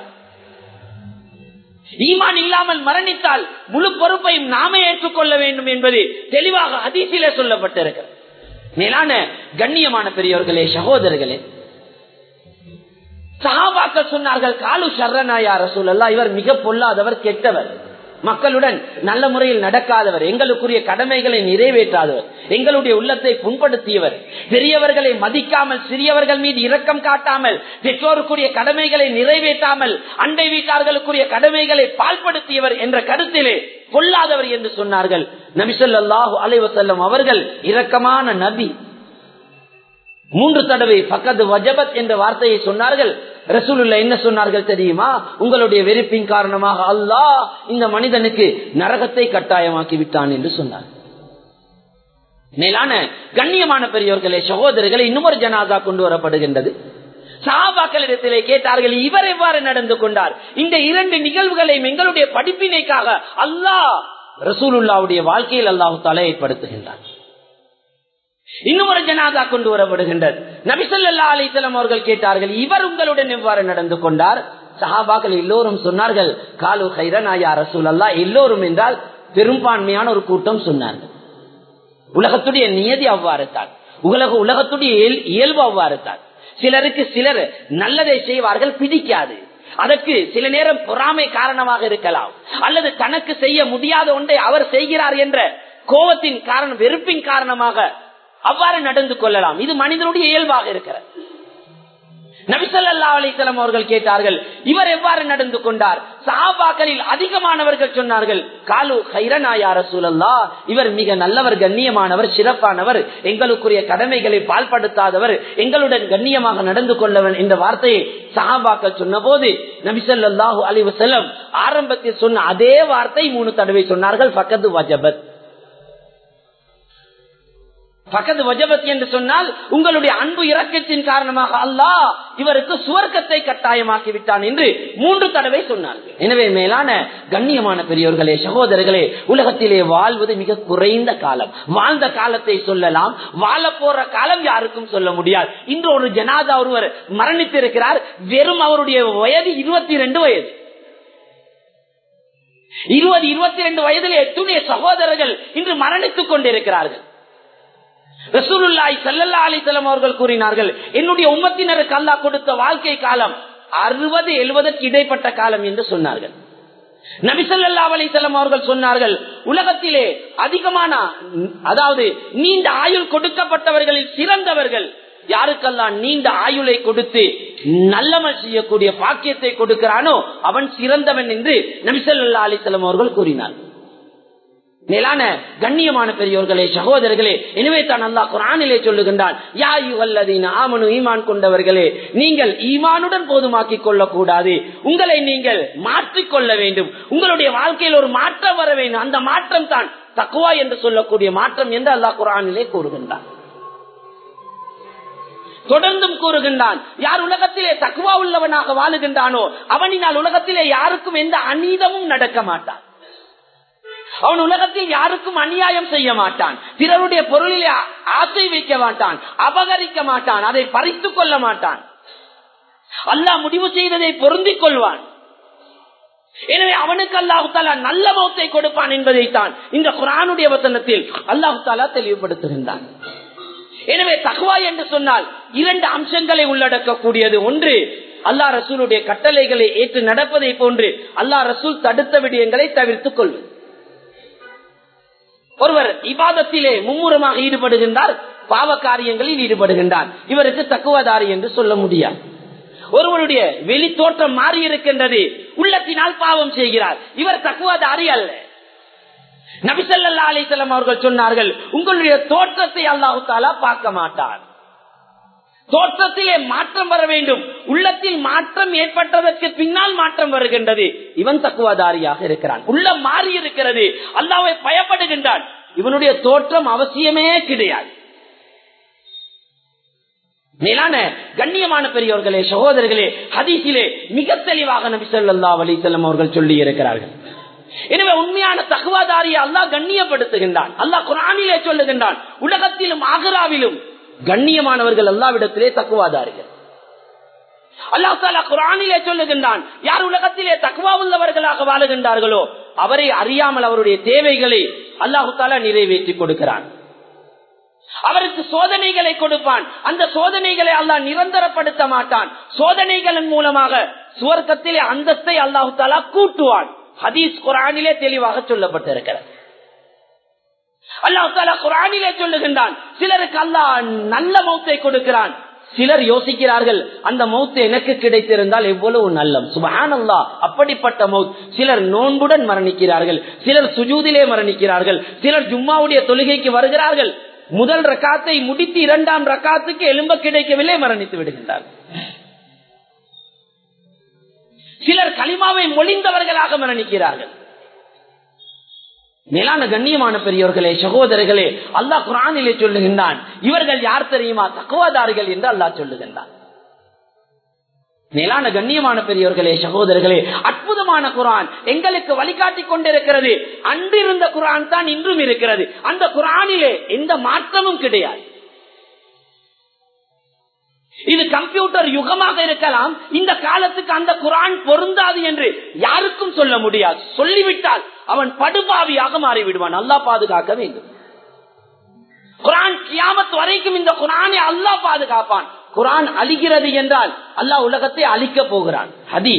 ஈமான் இல்லாமல் மரணித்தால் முழு பொறுப்பையும் நாமே ஏற்றுக்கொள்ள வேண்டும் என்பது தெளிவாக அதிசிலே சொல்லப்பட்டிருக்கிறது மேலான கண்ணியமான பெரியவர்களே சகோதரர்களே சஹாபாக்கள் சொன்னார்கள் காலு ஷர்ரனாயா ரசூலல்லா இவர் மிக பொல்லாதவர் கெட்டவர் மக்களுடன் நல்ல முறையில் நடக்காதவர் எங்களுக்குரிய கடமைகளை நிறைவேற்றாதவர் எங்களுடைய உள்ளத்தை புண்படுத்தியவர் பெரியவர்களை மதிக்காமல் சிறியவர்கள் மீது இரக்கம் காட்டாமல் பெற்றோருக்குரிய கடமைகளை நிறைவேற்றாமல் அண்டை வீட்டார்களுக்குரிய கடமைகளை பால்படுத்தியவர் என்ற கருத்திலே பொல்லாதவர் என்று சொன்னார்கள் நபிசல்லாஹு அலைவசல்லம் அவர்கள் இரக்கமான நபி மூன்று தடவை பக்கத்து வஜபத் என்ற வார்த்தையை சொன்னார்கள் ரசூலுல்ல என்ன சொன்னார்கள் தெரியுமா உங்களுடைய வெறுப்பின் காரணமாக அல்லாஹ் இந்த மனிதனுக்கு நரகத்தை கட்டாயமாக்கி விட்டான் என்று சொன்னார் மேலான கண்ணியமான பெரியவர்களே சகோதரர்களை இன்னும் ஜனாதா கொண்டு வரப்படுகின்றது சாபாக்களிடத்திலே கேட்டார்கள் இவர் எவ்வாறு நடந்து கொண்டார் இந்த இரண்டு நிகழ்வுகளையும் எங்களுடைய படிப்பினைக்காக அல்லாஹ் ரசூலுல்லாவுடைய வாழ்க்கையில் அல்லாஹு தலை ஏற்படுத்துகின்றார் இன்னும் ஒரு ஜனாதா கொண்டு வரப்படுகின்றது நபிசல்லா அலிசல்லாம் அவர்கள் கேட்டார்கள் இவர் உங்களுடன் எவ்வாறு நடந்து கொண்டார் சஹாபாக்கள் எல்லோரும் சொன்னார்கள் காலு ஹைரனாயா ரசூல் அல்லா எல்லோரும் என்றால் பெரும்பான்மையான ஒரு கூட்டம் சொன்னார்கள் உலகத்துடைய நியதி அவ்வாறு தான் உலக உலகத்துடைய இயல்பு அவ்வாறு தான் சிலருக்கு சிலர் நல்லதை செய்வார்கள் பிடிக்காது அதற்கு சில நேரம் பொறாமை காரணமாக இருக்கலாம் அல்லது தனக்கு செய்ய முடியாத ஒன்றை அவர் செய்கிறார் என்ற கோபத்தின் காரணம் வெறுப்பின் காரணமாக அவ்வாறு நடந்து கொள்ளலாம் இது மனிதனுடைய இயல்பாக இருக்கிறது நபிசல்லா அலிசல்லாம் அவர்கள் கேட்டார்கள் இவர் எவ்வாறு நடந்து கொண்டார் சஹாபாக்களில் அதிகமானவர்கள் சொன்னார்கள் காலு ஹைரனாயார சூழல்லா இவர் மிக நல்லவர் கண்ணியமானவர் சிறப்பானவர் எங்களுக்குரிய கடமைகளை பால்படுத்தாதவர் எங்களுடன் கண்ணியமாக நடந்து கொள்ளவன் என்ற வார்த்தையை சஹாபாக்கள் சொன்ன போது நபிசல்லாஹு அலி வசல்லம் ஆரம்பத்தில் சொன்ன அதே வார்த்தை மூணு தடவை சொன்னார்கள் பக்கத்து வஜபத் பக்கத்து வஜபத் என்று சொன்னால் உங்களுடைய அன்பு இறக்கத்தின் காரணமாக அல்லாஹ் இவருக்கு சுவர்க்கத்தை கட்டாயமாக்கி விட்டான் என்று மூன்று தடவை சொன்னார்கள் எனவே மேலான கண்ணியமான பெரியோர்களே சகோதரர்களே உலகத்திலே வாழ்வது மிக குறைந்த காலம் வாழ்ந்த காலத்தை சொல்லலாம் வாழ போற காலம் யாருக்கும் சொல்ல முடியாது இன்று ஒரு ஜனாதா ஒருவர் மரணித்திருக்கிறார் வெறும் அவருடைய வயது இருபத்தி ரெண்டு வயது இருபது இருபத்தி ரெண்டு வயதில் எத்துடைய சகோதரர்கள் இன்று மரணித்துக் கொண்டிருக்கிறார்கள் ரசூலுல்லாய் சல்லல்லா அலிசல்லாம் அவர்கள் கூறினார்கள் என்னுடைய உம்மத்தினருக்கு அல்லாஹ் கொடுத்த வாழ்க்கை காலம் அறுபது எழுபதற்கு இடைப்பட்ட காலம் என்று சொன்னார்கள் நபிசல்லா அலிசல்லாம் அவர்கள் சொன்னார்கள் உலகத்திலே அதிகமான அதாவது நீண்ட ஆயுள் கொடுக்கப்பட்டவர்களில் சிறந்தவர்கள் யாருக்கெல்லாம் நீண்ட ஆயுளை கொடுத்து நல்லமல் செய்யக்கூடிய பாக்கியத்தை கொடுக்கிறானோ அவன் சிறந்தவன் என்று நபிசல்லா அலிசல்லாம் அவர்கள் கூறினார்கள் மேலான கண்ணியமான பெரியோர்களே சகோதரர்களே எனவே தான் அல்லாஹ் குரானிலே சொல்லுகின்றான் ஆமனு ஈமான் கொண்டவர்களே நீங்கள் ஈமானுடன் போதுமாக்கிக் கொள்ளக்கூடாது உங்களை நீங்கள் மாற்றிக்கொள்ள வேண்டும் உங்களுடைய வாழ்க்கையில் ஒரு மாற்றம் வர வேண்டும் அந்த மாற்றம் தான் தக்குவா என்று சொல்லக்கூடிய மாற்றம் என்று அல்லாஹ் குரானிலே கூறுகின்றான் தொடர்ந்தும் கூறுகின்றான் யார் உலகத்திலே தக்குவா உள்ளவனாக வாழுகின்றானோ அவனினால் உலகத்திலே யாருக்கும் எந்த அநீதமும் நடக்க மாட்டான் அவன் உலகத்தில் யாருக்கும் அநியாயம் செய்ய மாட்டான் பிறருடைய பொருளிலே ஆசை வைக்க மாட்டான் அபகரிக்க மாட்டான் அதை பறித்துக் கொள்ள மாட்டான் அல்லாஹ் முடிவு செய்ததை பொருந்திக் கொள்வான் எனவே அவனுக்கு அல்லாஹு தாலா நல்ல மௌத்தை கொடுப்பான் என்பதைத்தான் இந்த குரானுடைய வசனத்தில் அல்லாஹு தாலா தெளிவுபடுத்துகின்றான் எனவே தகுவா என்று சொன்னால் இரண்டு அம்சங்களை உள்ளடக்கக்கூடியது ஒன்று அல்லா ரசூலுடைய கட்டளைகளை ஏற்று நடப்பதை போன்று அல்லா ரசூல் தடுத்த விடயங்களை தவிர்த்துக் கொள்வது ஒருவர் இபாதத்திலே மும்முரமாக ஈடுபடுகின்றார் பாவ காரியங்களில் ஈடுபடுகின்றார் இவருக்கு தக்குவதாரி என்று சொல்ல முடியாது ஒருவருடைய வெளி தோற்றம் மாறி இருக்கின்றது உள்ளத்தினால் பாவம் செய்கிறார் இவர் தக்குவதாரி அல்ல நபிசல்லா அலிசல்லாம் அவர்கள் சொன்னார்கள் உங்களுடைய தோற்றத்தை அல்லாஹு தாலா பார்க்க மாட்டார் தோற்றத்திலே மாற்றம் வர வேண்டும் உள்ளத்தில் மாற்றம் ஏற்பட்டதற்கு பின்னால் மாற்றம் வருகின்றது இவன் தக்குவதாரியாக இருக்கிறான் உள்ள மாறி இருக்கிறது அல்லாவை பயப்படுகின்றான் இவனுடைய தோற்றம் அவசியமே கிடையாது மேலான கண்ணியமான பெரியவர்களே சகோதரர்களே ஹதீஸிலே மிக தெளிவாக நபி சொல்லா அலிசல்லம் அவர்கள் சொல்லி இருக்கிறார்கள் எனவே உண்மையான தகுவாதாரியை அல்லாஹ் கண்ணியப்படுத்துகின்றான் அல்லாஹ் குரானிலே சொல்லுகின்றான் உலகத்திலும் ஆகராவிலும் கண்ணியமானவர்கள் அல்லாவிடத்திலே தக்குவாதாரிகள் அல்லாஹ் தாலா குரானிலே சொல்லுகின்றான் யார் உலகத்திலே தக்குவா உள்ளவர்களாக வாழுகின்றார்களோ அவரை அறியாமல் அவருடைய தேவைகளை அல்லாஹு தாலா நிறைவேற்றி கொடுக்கிறான் அவருக்கு சோதனைகளை கொடுப்பான் அந்த சோதனைகளை அல்லாஹ் நிரந்தரப்படுத்த மாட்டான் சோதனைகளின் மூலமாக சுவர்க்கத்திலே அந்தஸ்தை அல்லாஹு தாலா கூட்டுவான் ஹதீஸ் குரானிலே தெளிவாக சொல்லப்பட்டிருக்கிறது அல்லாஹ் தாலா குரானிலே சொல்லுகின்றான் சிலருக்கு அல்லாஹ் நல்ல மௌத்தை கொடுக்கிறான் சிலர் யோசிக்கிறார்கள் அந்த மௌத்து எனக்கு கிடைத்திருந்தால் எவ்வளவு நல்லம் சுபஹான் அல்லா அப்படிப்பட்ட மௌத் சிலர் நோன்புடன் மரணிக்கிறார்கள் சிலர் சுஜூதிலே மரணிக்கிறார்கள் சிலர் ஜும்மாவுடைய தொழுகைக்கு வருகிறார்கள் முதல் ரக்காத்தை முடித்து இரண்டாம் ரக்காத்துக்கு எலும்ப கிடைக்கவில்லை மரணித்து விடுகின்றார்கள் சிலர் களிமாவை மொழிந்தவர்களாக மரணிக்கிறார்கள் மேலான கண்ணியமான பெரியவர்களே சகோதரர்களே அல்லாஹ் குரானிலே சொல்லுகின்றான் இவர்கள் யார் தெரியுமா தக்குவாதாரிகள் என்று அல்லாஹ் சொல்லுகின்றான் மேலான கண்ணியமான பெரியவர்களே சகோதரர்களே அற்புதமான குரான் எங்களுக்கு வழிகாட்டி கொண்டிருக்கிறது அன்றிருந்த குரான் தான் இன்றும் இருக்கிறது அந்த குரானிலே எந்த மாற்றமும் கிடையாது இது கம்ப்யூட்டர் யுகமாக இருக்கலாம் இந்த காலத்துக்கு அந்த குரான் பொருந்தாது என்று யாருக்கும் சொல்ல முடியாது சொல்லிவிட்டால் அவன் படுபாவியாக மாறிவிடுவான் அல்லா பாதுகாக்க வேண்டும் குரான் கியாமத் வரைக்கும் இந்த குரானை அல்லாஹ் பாதுகாப்பான் குரான் அழிகிறது என்றால் அல்லாஹ் உலகத்தை அழிக்க போகிறான் ஹதி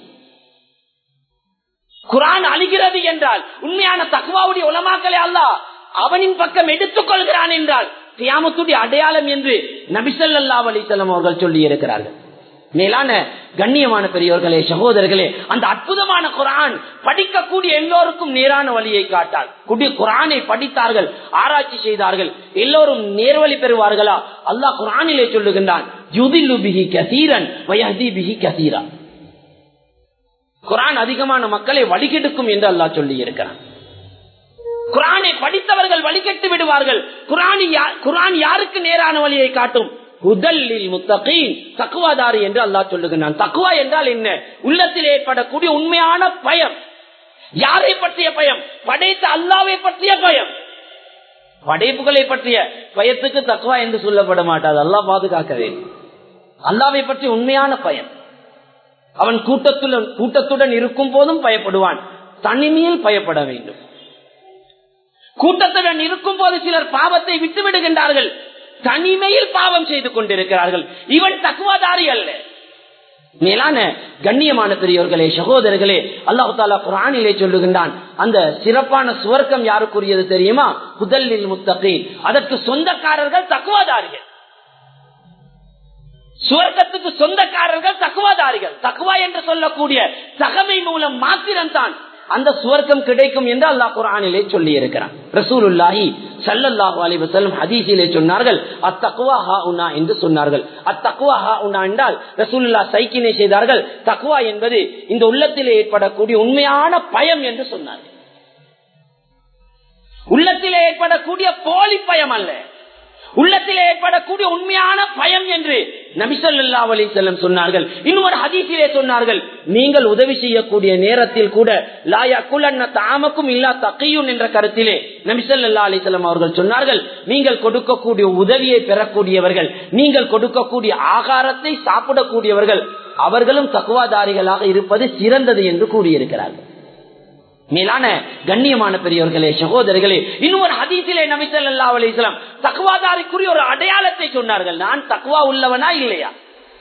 குரான் அழிகிறது என்றால் உண்மையான தக்குவாவுடைய உலமாக்களை அல்லாஹ் அவனின் பக்கம் எடுத்துக் கொள்கிறான் என்றால் கியாமத்துடைய அடையாளம் என்று நபிசல்லா அலிசல்லம் அவர்கள் சொல்லி இருக்கிறார்கள் மேலான கண்ணியமான பெரியவர்களே சகோதரர்களே அந்த அற்புதமான குரான் படிக்கக்கூடிய எல்லோருக்கும் நேரான வழியை காட்டார் குடி குரானை படித்தார்கள் ஆராய்ச்சி செய்தார்கள் எல்லோரும் நேர்வழி பெறுவார்களா அல்லாஹ் குரானிலே சொல்லுகின்றான் யுதில்லு பிஹி கசீரன் வயஹதி பிஹி கசீரா குரான் அதிகமான மக்களை வழிகெடுக்கும் என்று அல்லாஹ் சொல்லி இருக்கிறான் குரானை படித்தவர்கள் வழிகெட்டு விடுவார்கள் குரான் குரான் யாருக்கு நேரான வழியை காட்டும் முதலில் முத்தகீன் தக்குவாதாரி என்று அல்லாஹ் சொல்லுகிறான் தக்குவா என்றால் என்ன உள்ளத்தில் ஏற்படக்கூடிய உண்மையான பயம் யாரை பற்றிய பயம் படைத்த அல்லாவை பற்றிய பயம் படைப்புகளை பற்றிய பயத்துக்கு தக்குவா என்று சொல்லப்பட மாட்டாது அல்லாஹ் பாதுகாக்கவே அல்லாவை பற்றி உண்மையான பயம் அவன் கூட்டத்துடன் கூட்டத்துடன் இருக்கும் போதும் பயப்படுவான் தனிமையில் பயப்பட வேண்டும் கூட்டத்துடன் இருக்கும் போது சிலர் பாவத்தை விட்டு விடுகின்றார்கள் தனிமையில் பாவம் செய்து கொண்டிருக்கிறார்கள் இவன் தக்குவாதாரி அல்ல மேலான கண்ணியமான பெரியவர்களே சகோதரர்களே அல்லாஹு தாலா குரானிலே சொல்லுகின்றான் அந்த சிறப்பான சுவர்க்கம் யாருக்குரியது தெரியுமா புதல்லில் முத்தகீன் அதற்கு சொந்தக்காரர்கள் தக்குவாதாரிகள் சுவர்க்கத்துக்கு சொந்தக்காரர்கள் தக்குவாதாரிகள் தக்குவா என்று சொல்லக்கூடிய தகமை மூலம் மாத்திரம்தான் அந்த சுவர்க்கம் கிடைக்கும் என்று அல்லாஹ் குரானிலே சொல்லி இருக்கிறான் ரசூலுல்லாஹி சல்லல்லாஹு அலைஹி வஸல்லம் ஹதீஸிலே சொன்னார்கள் அத்தக்வா ஹா உனா என்று சொன்னார்கள் அத்தக்வா ஹா உனா என்றால் ரசூலுல்லாஹ் சைக்கினை செய்தார்கள் தக்வா என்பது இந்த உள்ளத்திலே ஏற்படக்கூடிய உண்மையான பயம் என்று சொன்னார்கள் உள்ளத்திலே ஏற்படக்கூடிய போலி பயம் அல்ல உள்ளத்திலே ஏற்படக்கூடிய உண்மையான பயம் என்று நபிசல்லா அலி செல்லம் சொன்னார்கள் இன்னும் ஒரு ஹதீசிலே சொன்னார்கள் நீங்கள் உதவி செய்யக்கூடிய நேரத்தில் கூட லாயா குலன்ன தாமக்கும் இல்லா தக்கையும் என்ற கருத்திலே நபிசல்லா அலி செல்லம் அவர்கள் சொன்னார்கள் நீங்கள் கொடுக்கக்கூடிய உதவியை பெறக்கூடியவர்கள் நீங்கள் கொடுக்கக்கூடிய ஆகாரத்தை சாப்பிடக்கூடியவர்கள் அவர்களும் தக்குவாதாரிகளாக இருப்பது சிறந்தது என்று கூறியிருக்கிறார்கள் மேலான கண்ணியமான பெரியவர்களே சகோதரர்களே இன்னும் ஒரு ஹதீசிலே நபிசல்லா அலிஸ்லாம் தக்குவாதாரிக்குரிய ஒரு அடையாளத்தை சொன்னார்கள் நான் தக்குவா உள்ளவனா இல்லையா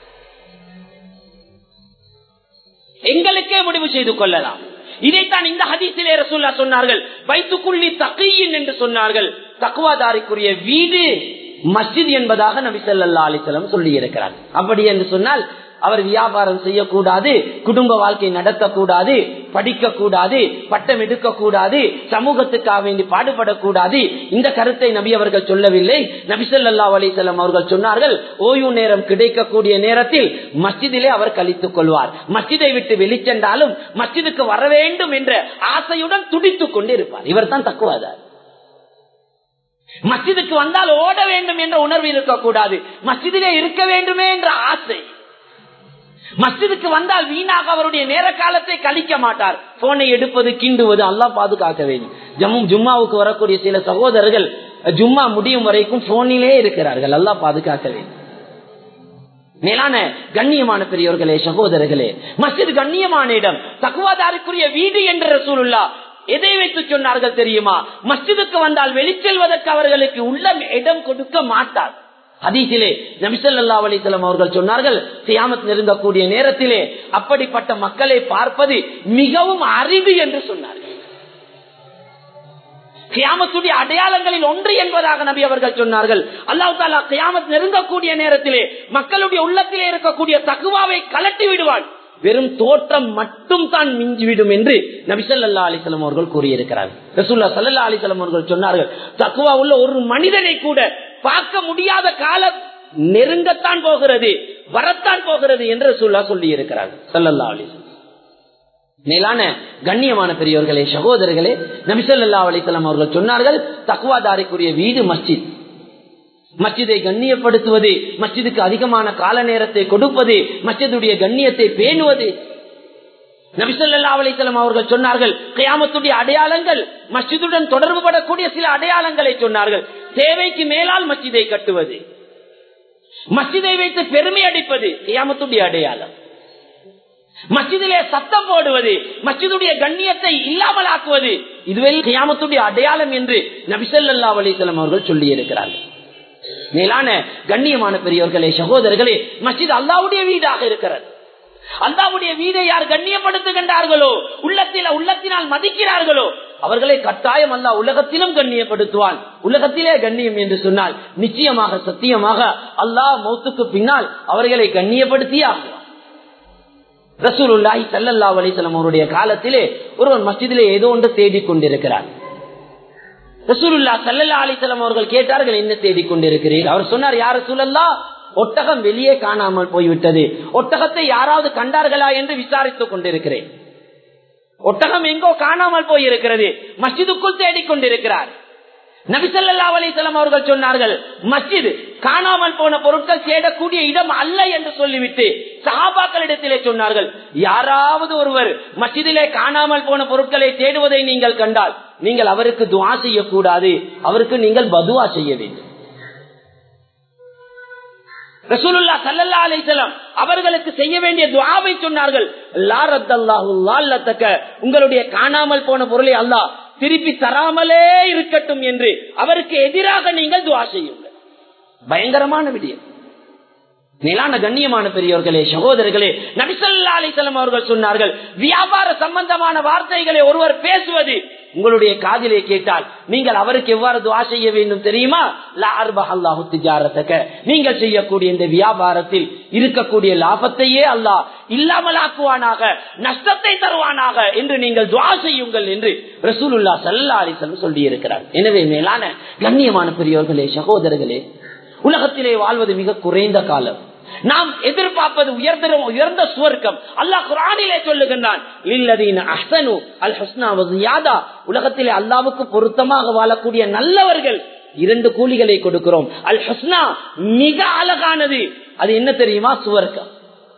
எங்களுக்கே முடிவு செய்து கொள்ளலாம் இதைத்தான் இந்த ஹதீசிலே ரசூல்லா சொன்னார்கள் வைத்துக்குள்ளி தக்கையின் என்று சொன்னார்கள் தக்குவாதாரிக்குரிய வீடு மஸ்ஜித் என்பதாக நபி சொல்லா அலிசலம் சொல்லி இருக்கிறார் அப்படி என்று சொன்னால் அவர் வியாபாரம் செய்யக்கூடாது குடும்ப வாழ்க்கை நடத்தக்கூடாது படிக்க கூடாது பட்டம் எடுக்க கூடாது சமூகத்துக்காக வேண்டி பாடுபடக்கூடாது இந்த கருத்தை நபி அவர்கள் சொல்லவில்லை நபிசல்லா அலிசல்லாம் அவர்கள் சொன்னார்கள் ஓய்வு நேரம் கிடைக்கக்கூடிய நேரத்தில் மஸ்ஜிதிலே அவர் கழித்துக் கொள்வார் மஸ்ஜிதை விட்டு வெளிச்சென்றாலும் மஸ்ஜிதுக்கு வர வேண்டும் என்ற ஆசையுடன் துடித்துக் கொண்டு இருப்பார் இவர் தான் தக்குவாதார் மஸ்ஜிதுக்கு வந்தால் ஓட வேண்டும் என்ற உணர்வு இருக்கக்கூடாது மஸ்ஜிதிலே இருக்க வேண்டுமே என்ற ஆசை மஸ்ஜிதுக்கு வந்தால் வீணாக அவருடைய நேர காலத்தை கழிக்க மாட்டார் போனை எடுப்பது கிண்டுவது எல்லாம் பாதுகாக்க வேண்டும் ஜம்மு ஜும்மாவுக்கு வரக்கூடிய சில சகோதரர்கள் ஜும்மா முடியும் வரைக்கும் போனிலே இருக்கிறார்கள் எல்லாம் பாதுகாக்க வேண்டும் மேலான கண்ணியமான பெரியவர்களே சகோதரர்களே மஸ்ஜித் கண்ணியமான இடம் தக்குவாதாருக்குரிய வீடு என்ற ரசூலுல்லா எதை வைத்து சொன்னார்கள் தெரியுமா மஸ்ஜிதுக்கு வந்தால் வெளிச்செல்வதற்கு அவர்களுக்கு உள்ள இடம் கொடுக்க மாட்டார் ஹதீசிலே நபிசல்லா அலிசல்லாம் அவர்கள் சொன்னார்கள் சியாமத் நெருங்கக்கூடிய நேரத்திலே அப்படிப்பட்ட மக்களை பார்ப்பது மிகவும் அரிது என்று சொன்னார்கள் கியாமத்துடைய அடையாளங்களில் ஒன்று என்பதாக நபி அவர்கள் சொன்னார்கள் அல்லாஹ் தாலா கியாமத் நெருங்கக்கூடிய நேரத்திலே மக்களுடைய உள்ளத்திலே இருக்கக்கூடிய தகுவாவை கலட்டி விடுவான் வெறும் தோற்றம் மட்டும் தான் மிஞ்சிவிடும் என்று நபிசல்லா அலிசல்லாம் அவர்கள் கூறியிருக்கிறார்கள் ரசூல்லா சல்லா அலிசல்லாம் அவர்கள் சொன்னார்கள் தக்குவா உள்ள ஒரு மனிதனை கூட பார்க்க முடியாத காலம் நெருங்கத்தான் போகிறது வரத்தான் போகிறது என்று சொல்லா சொல்லி இருக்கிறார்கள் சல்லல்லா அலிசல்லாம் மேலான கண்ணியமான பெரியவர்களே சகோதரர்களே நபிசல்லா அலிசல்லாம் அவர்கள் சொன்னார்கள் தக்குவாதாரிக்குரிய வீடு மஸ்ஜித் மஸ்ஜிதை கண்ணியப்படுத்துவது மஸ்ஜிதுக்கு அதிகமான கால நேரத்தை கொடுப்பது மஸ்ஜிதுடைய கண்ணியத்தை பேணுவது நபிசல்லா அலிசல்லாம் அவர்கள் சொன்னார்கள் கியாமத்துடைய அடையாளங்கள் மஸ்ஜிதுடன் தொடர்பு படக்கூடிய சில அடையாளங்களை சொன்னார்கள் தேவைக்கு மேலால் மஸ்ஜிதை கட்டுவது மஸ்ஜிதை வைத்து பெருமை அடிப்பது கியாமத்துடைய அடையாளம் மஸ்ஜிதிலே சத்தம் போடுவது மஸ்ஜிதுடைய கண்ணியத்தை இல்லாமல் ஆக்குவது இதுவே கியாமத்துடைய அடையாளம் என்று நபிசல்லா அலிசல்லாம் அவர்கள் சொல்லி இருக்கிறார்கள் மேலான கண்ணியமான பெரியவர்களே சகோதரர்களே மஸ்ஜித் அல்லாவுடைய வீடாக இருக்கிறது அல்லாவுடைய வீடை யார் கண்ணியப்படுத்துகின்றார்களோ உள்ளத்தில் உள்ளத்தினால் மதிக்கிறார்களோ அவர்களை கட்டாயம் அல்ல உலகத்திலும் கண்ணியப்படுத்துவான் உலகத்திலே கண்ணியம் என்று சொன்னால் நிச்சயமாக சத்தியமாக அல்லாஹ் மௌத்துக்கு பின்னால் அவர்களை கண்ணியப்படுத்தியே ஆகுவான் ரசூலுல்லாஹி சல்லல்லா அலிசலம் அவருடைய காலத்திலே ஒருவன் மஸ்ஜிதிலே ஏதோ ஒன்று தேடிக் கொண்டிருக்கிறார் ரசூலுல்லா சல்லல்லா அலிசலம் அவர்கள் கேட்டார்கள் என்ன தேடிக் கொண்டிருக்கிறீர்கள் அவர் சொன்னார் யார் ரசூலல்லா ஒட்டகம் வெளியே காணாமல் போய்விட்டது ஒட்டகத்தை யாராவது கண்டார்களா என்று விசாரித்துக் கொண்டிருக்கிறேன் ஒட்டகம் எங்கோ காணாமல் போயிருக்கிறது மஸ்ஜிதுக்குள் தேடிக்கொண்டிருக்கிறார் நபிசல்லா அலிசல்லாம் அவர்கள் சொன்னார்கள் மஸ்ஜித் காணாமல் போன பொருட்கள் தேடக்கூடிய இடம் அல்ல என்று சொல்லிவிட்டு சஹாபாக்களிடத்திலே சொன்னார்கள் யாராவது ஒருவர் மஸ்ஜிதிலே காணாமல் போன பொருட்களை தேடுவதை நீங்கள் கண்டால் நீங்கள் அவருக்கு துவா செய்யக்கூடாது அவருக்கு நீங்கள் பதுவா செய்ய வேண்டும் ரசூலுல்லா சல்லல்லா அலிசல்லாம் அவர்களுக்கு செய்ய வேண்டிய துவாவை சொன்னார்கள் உங்களுடைய காணாமல் போன பொருளை அல்லாஹ் திருப்பி தராமலே இருக்கட்டும் என்று அவருக்கு எதிராக நீங்கள் துவா செய்யுங்கள் பயங்கரமான விடயம் மேலான கண்ணியமான பெரியவர்களே சகோதரர்களே நபிசல்லா அலிசல்லாம் அவர்கள் சொன்னார்கள் வியாபார சம்பந்தமான வார்த்தைகளை ஒருவர் பேசுவது உங்களுடைய காதிலே கேட்டால் நீங்கள் அவருக்கு எவ்வாறு துவா செய்ய வேண்டும் தெரியுமா நீங்கள் செய்யக்கூடிய இந்த வியாபாரத்தில் இருக்கக்கூடிய லாபத்தையே அல்லாஹ் இல்லாமல் ஆக்குவானாக நஷ்டத்தை தருவானாக என்று நீங்கள் துவா செய்யுங்கள் என்று ரசூலுல்லா சல்லா அலிசல்லம் சொல்லி இருக்கிறார் எனவே மேலான கண்ணியமான பெரியவர்களே சகோதரர்களே உலகத்திலே வாழ்வது மிக குறைந்த காலம் நாம் எதிர்பார்ப்பது உயர்ந்த உயர்ந்த சுவர்க்கம் அல்லாஹ் குரானிலே சொல்லுகின்றான் உலகத்திலே அல்லாவுக்கு பொருத்தமாக வாழக்கூடிய நல்லவர்கள் இரண்டு கூலிகளை கொடுக்கிறோம் அல் ஹஸ்னா மிக அழகானது அது என்ன தெரியுமா சுவர்க்கம்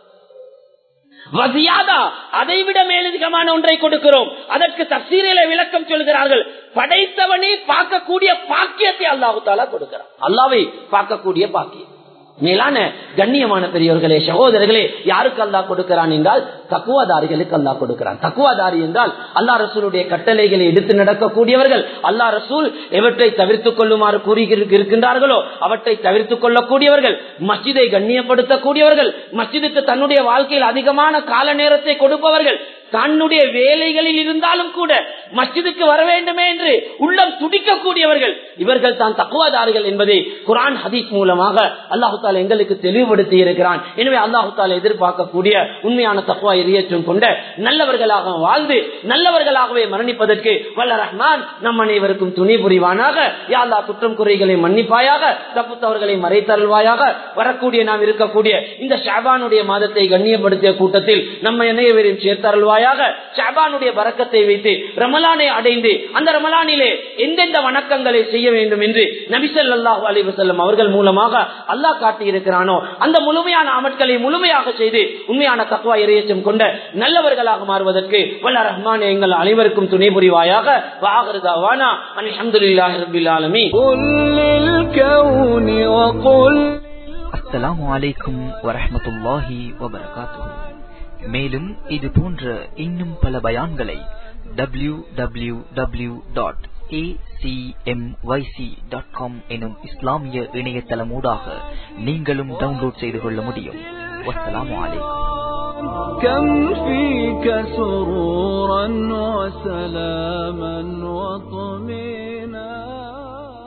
வசியாதா அதை விட மேலதிகமான ஒன்றை கொடுக்கிறோம் அதற்கு தப்சீரில விளக்கம் சொல்கிறார்கள் படைத்தவனே பார்க்கக்கூடிய பாக்கியத்தை அல்லாஹு தாலா கொடுக்கிறான் அல்லாவை பார்க்கக்கூடிய பாக்கியம் மேலான கண்ணியமான பெரியவர்களே சகோதரர்களே யாருக்கு அல்லா கொடுக்கிறான் என்றால் தக்குவாதாரிகளுக்கு அல்லா கொடுக்கிறான் தக்குவாதாரி என்றால் அல்லா ரசூலுடைய கட்டளைகளை எடுத்து நடக்கக்கூடியவர்கள் அல்லா ரசூல் எவற்றை தவிர்த்துக் கொள்ளுமாறு கூறி இருக்கின்றார்களோ அவற்றை தவிர்த்துக் கொள்ளக்கூடியவர்கள் மஸ்ஜிதை கண்ணியப்படுத்தக்கூடியவர்கள் மஸ்ஜிதுக்கு தன்னுடைய வாழ்க்கையில் அதிகமான கால நேரத்தை கொடுப்பவர்கள் தன்னுடைய வேலைகளில் இருந்தாலும் கூட மஸ்ஜிதுக்கு வர வேண்டுமே என்று உள்ளம் துடிக்கக்கூடியவர்கள் இவர்கள் தான் தக்குவாதாரிகள் என்பதை குரான் ஹதீஸ் மூலமாக அல்லாஹு தாலா எங்களுக்கு தெளிவுபடுத்தி இருக்கிறான் எனவே அல்லாஹு தாலா எதிர்பார்க்கக்கூடிய உண்மையான தக்குவா எரியற்றும் கொண்ட நல்லவர்களாக வாழ்ந்து நல்லவர்களாகவே மரணிப்பதற்கு வல்ல ரஹ்மான் நம் அனைவருக்கும் துணை புரிவானாக யாழ்லா குற்றம் குறைகளை மன்னிப்பாயாக தப்புத்தவர்களை மறைத்தருள்வாயாக வரக்கூடிய நாம் இருக்கக்கூடிய இந்த ஷாபானுடைய மாதத்தை கண்ணியப்படுத்திய கூட்டத்தில் நம்ம அனைவரையும் சேர்த்தருள்வாயாக ஷாபானுடைய பறக்கத்தை வைத்து ரமலானை அடைந்து அந்த ரமலானிலே எந்தெந்த வணக்கங்களை செய்ய வேண்டும் என்று நபிசல்லாஹு அலி வசல்லம் அவர்கள் மூலமாக அல்லாஹ் காட்டி இருக்கிறானோ அந்த முழுமையான அமட்களை முழுமையாக செய்து உண்மையான தக்குவா இறையச்சம் கொண்ட நல்லவர்களாக மாறுவதற்கு வல்ல ரஹ்மான் எங்கள் அனைவருக்கும் துணை புரிவாயாக வாகருதாவானா அலமதுல்லாஹி ரபில் ஆலமீன் அஸ்ஸலாமு அலைக்கும் வரஹ்மத்துல்லாஹி வபரகாத்துஹு மேலும் இது போன்ற இன்னும் பல பயான்களை W W W dot acmyc.com எனும் இஸ்லாமிய இணையதளமூடாக நீங்களும் டவுன்லோட் செய்து கொள்ள முடியும் வஸ்ஸலாமு அலைக்கும் كم فيك سرورا وسلاما وطمئنا